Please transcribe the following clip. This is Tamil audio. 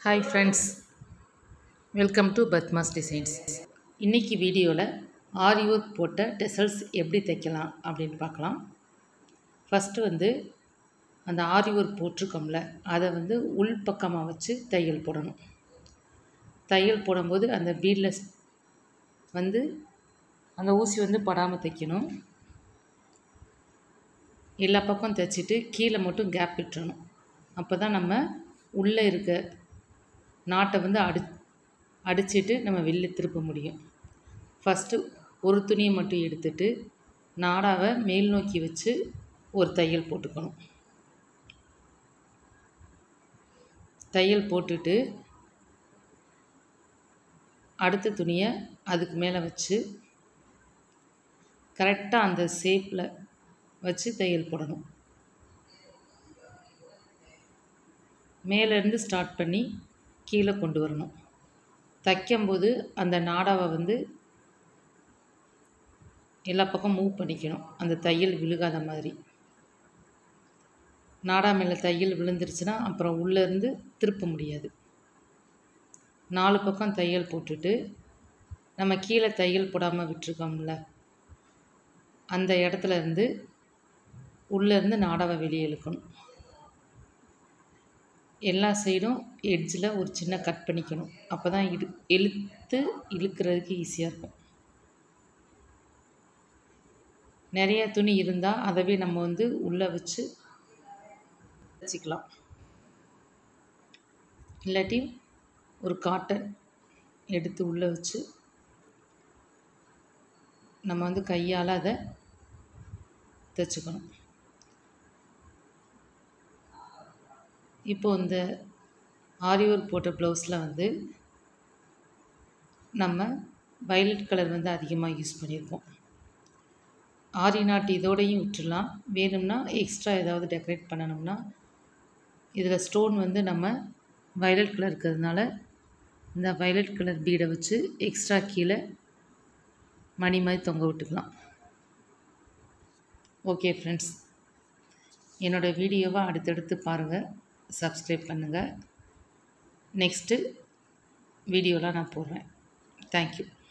hi friends welcome to Padma's designs இன்றைக்கி வீடியோவில் ஆரி ஒர்க் போட்ட டெசல்ஸ் எப்படி தைக்கலாம் அப்படின்னு பார்க்கலாம் ஃபஸ்ட்டு வந்து அந்த ஆரி ஒர்க் போட்டிருக்கோம்ல அதை வந்து உள் பக்கமாக வச்சு தையல் போடணும் தையல் போடும்போது அந்த பீட்லெஸ் வந்து அந்த ஊசி வந்து படாமல் தைக்கணும் எல்லா பக்கம் தைச்சிட்டு கீழே மட்டும் கேப் விட்டுறணும் அப்போ தான் நம்ம உள்ளே இருக்க நாட்டை வந்து அடி அடிச்சிட்டு நம்ம வெளில திருப்ப முடியும் ஃபஸ்ட்டு ஒரு துணியை மட்டும் எடுத்துட்டு நாடாவை மேல் நோக்கி வச்சு ஒரு தையல் போட்டுக்கணும் தையல் போட்டுட்டு அடுத்த துணியை அதுக்கு மேலே வச்சு கரெக்டாக அந்த ஷேப்பில் வச்சு தையல் போடணும் மேலேருந்து ஸ்டார்ட் பண்ணி கீழே கொண்டு வரணும் தைக்கும்போது அந்த நாடாவை வந்து எல்லா பக்கம் மூவ் பண்ணிக்கணும் அந்த தையல் விழுகாத மாதிரி நாடா மேலே தையல் விழுந்துருச்சுன்னா அப்புறம் உள்ளேருந்து திருப்ப முடியாது நாலு பக்கம் தையல் போட்டுட்டு நம்ம கீழே தையல் போடாமல் விட்டுருக்கோம்ல அந்த இடத்துல இருந்து உள்ளேருந்து நாடாவை வெளியே இழுக்கணும் எல்லா சைடும் எட்ஜில் ஒரு சின்ன கட் பண்ணிக்கணும் அப்போ தான் இழு இழுத்து இழுக்கிறதுக்கு ஈஸியாக இருக்கும் நிறைய துணி இருந்தால் அதவே நம்ம வந்து உள்ளே வச்சு வச்சுக்கலாம் இல்லாட்டி ஒரு காட்டன் எடுத்து உள்ளே வச்சு நம்ம வந்து கையால் அதை தைச்சிக்கணும் இப்போ இந்த ஆரி ஒர்க் போட்ட ப்ளவுஸில் வந்து நம்ம வயலட் கலர் வந்து அதிகமாக யூஸ் பண்ணியிருக்கோம் ஆரி நாட் இதோடையும் விட்டுடலாம் வேணும்னா எக்ஸ்ட்ரா ஏதாவது டெக்கரேட் பண்ணணும்னா இதில் ஸ்டோன் வந்து நம்ம வயலட் கலர் இருக்கிறதுனால இந்த வயலட் கலர் பீடை வச்சு எக்ஸ்ட்ரா கீழே மணி மாதிரி தொங்க விட்டுக்கலாம் ஓகே ஃப்ரெண்ட்ஸ் என்னோடய வீடியோவை அடுத்தடுத்து பாருங்கள் சப்ஸ்கிரைப் பண்ணுங்கள் நெக்ஸ்ட்டு வீடியோலாம் நான் போடுறேன் தேங்க்யூ